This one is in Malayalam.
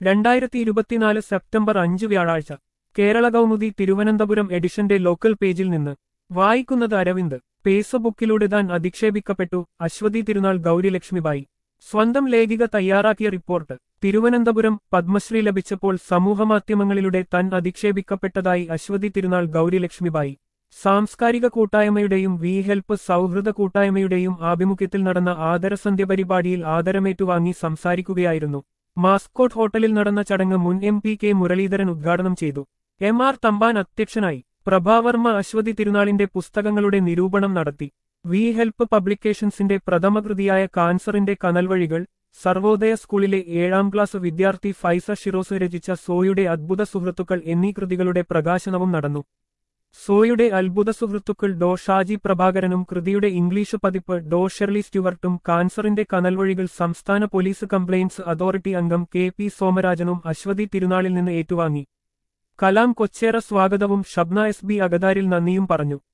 രണ്ടായിരത്തി ഇരുപത്തിനാല് സെപ്റ്റംബർ അഞ്ച് വ്യാഴാഴ്ച കേരള കൗമുദി തിരുവനന്തപുരം എഡിഷന്റെ ലോക്കൽ പേജിൽ നിന്ന് വായിക്കുന്നത് അരവിന്ദ് ഫേസ്ബുക്കിലൂടെ താൻ അധിക്ഷേപിക്കപ്പെട്ടു അശ്വതി തിരുനാൾ ഗൗരിലക്ഷ്മിബായി സ്വന്തം ലേഖിക തയ്യാറാക്കിയ റിപ്പോർട്ട് തിരുവനന്തപുരം പത്മശ്രീ ലഭിച്ചപ്പോൾ സമൂഹമാധ്യമങ്ങളിലൂടെ താൻ അധിക്ഷേപിക്കപ്പെട്ടതായി അശ്വതി തിരുനാൾ ഗൗരിലക്ഷ്മിബായി സാംസ്കാരിക കൂട്ടായ്മയുടെയും വി ഹെൽപ്പ് സൗഹൃദ കൂട്ടായ്മയുടെയും ആഭിമുഖ്യത്തിൽ നടന്ന ആദരസന്ധ്യ പരിപാടിയിൽ ആദരമേറ്റുവാങ്ങി സംസാരിക്കുകയായിരുന്നു മാസ്കോട്ട് ഹോട്ടലിൽ നടന്ന ചടങ്ങ് മുൻ എം പി കെ മുരളീധരൻ ഉദ്ഘാടനം ചെയ്തു എം ആർ തമ്പാൻ അധ്യക്ഷനായി പ്രഭാവർമ്മ അശ്വതി തിരുനാളിന്റെ പുസ്തകങ്ങളുടെ നിരൂപണം നടത്തി വി ഹെൽപ്പ് പബ്ലിക്കേഷൻസിന്റെ പ്രഥമകൃതിയായ കാൻസറിന്റെ കനൽവഴികൾ സർവോദയ സ്കൂളിലെ ഏഴാം ക്ലാസ് വിദ്യാർത്ഥി ഫൈസ ഷിറോസ് രചിച്ച സോയുടെ അദ്ഭുത സുഹൃത്തുക്കൾ എന്നീ കൃതികളുടെ പ്രകാശനവും നടന്നു സോയുടെ അത്ഭുത സുഹൃത്തുക്കൾ ഡോ ഷാജി പ്രഭാകരനും കൃതിയുടെ ഇംഗ്ലീഷ് പതിപ്പ് ഡോ ഷെർലി സ്റ്റുവർട്ടും കാൻസറിന്റെ കനൽവഴികൾ സംസ്ഥാന പോലീസ് കംപ്ലയിന്റ്സ് അതോറിറ്റി അംഗം കെ പി സോമരാജനും അശ്വതി തിരുനാളിൽ നിന്ന് ഏറ്റുവാങ്ങി കലാം കൊച്ചേറ സ്വാഗതവും ഷബ്ന എസ് ബി അഗതാരിൽ നന്ദിയും പറഞ്ഞു